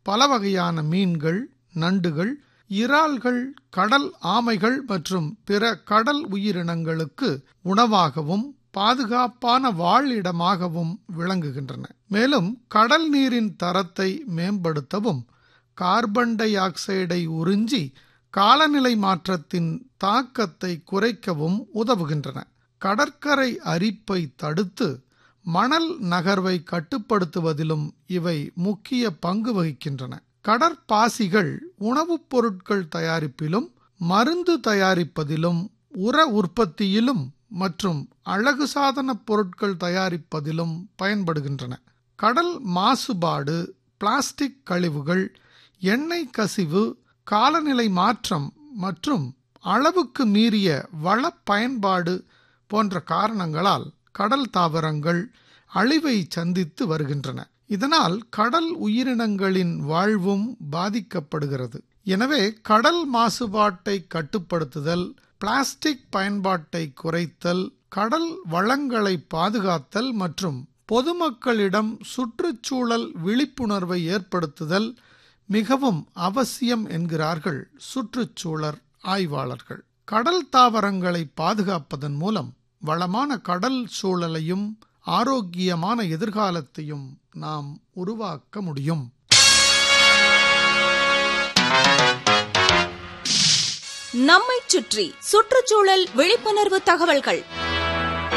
பல வகையான மீன்கள் நண்டுகள் இறால்கள் கடல் ஆமைகள் மற்றும் பிற கடல் உயிரினங்களுக்கு உணவாகவும் பாதுகாப்பான வாழிடமாகவும் விளங்குகின்றன மேலும் கடல் நீரின் தரத்தை மேம்படுத்தவும் கார்பன் டை ஆக்சைடை உறிஞ்சி காலநிலை மாற்றத்தின் தாக்கத்தை குறைக்கவும் உதவுகின்றன கடற்கரை அரிப்பை தடுத்து மணல் நகர்வை கட்டுப்படுத்துவதிலும் இவை முக்கிய பங்கு வகிக்கின்றன கடற்பாசிகள் உணவுப் பொருட்கள் தயாரிப்பிலும் மருந்து தயாரிப்பதிலும் உர உற்பத்தியிலும் மற்றும் அழகு சாதன பொருட்கள் தயாரிப்பதிலும் பயன்படுகின்றன கடல் மாசுபாடு பிளாஸ்டிக் கழிவுகள் எண்ணெய் கசிவு காலநிலை மாற்றம் மற்றும் அளவுக்கு மீறிய வள பயன்பாடு போன்ற காரணங்களால் கடல் தாவரங்கள் அழிவை சந்தித்து வருகின்றன இதனால் கடல் உயிரினங்களின் வாழ்வும் பாதிக்கப்படுகிறது எனவே கடல் மாசுபாட்டை கட்டுப்படுத்துதல் பிளாஸ்டிக் பயன்பாட்டை குறைத்தல் கடல் வளங்களை பாதுகாத்தல் மற்றும் பொதுமக்களிடம் சுற்றுச்சூழல் விழிப்புணர்வை ஏற்படுத்துதல் மிகவும் அவசியம் என்கிறார்கள் சுற்றுச்சூழல் ஆய்வாளர்கள் கடல் தாவரங்களை பாதுகாப்பதன் மூலம் வளமான கடல் சூழலையும் ஆரோக்கியமான எதிர்காலத்தையும் நாம் உருவாக்க முடியும் நம்மைச் சுற்றி சுற்றுச்சூழல் விழிப்புணர்வு தகவல்கள்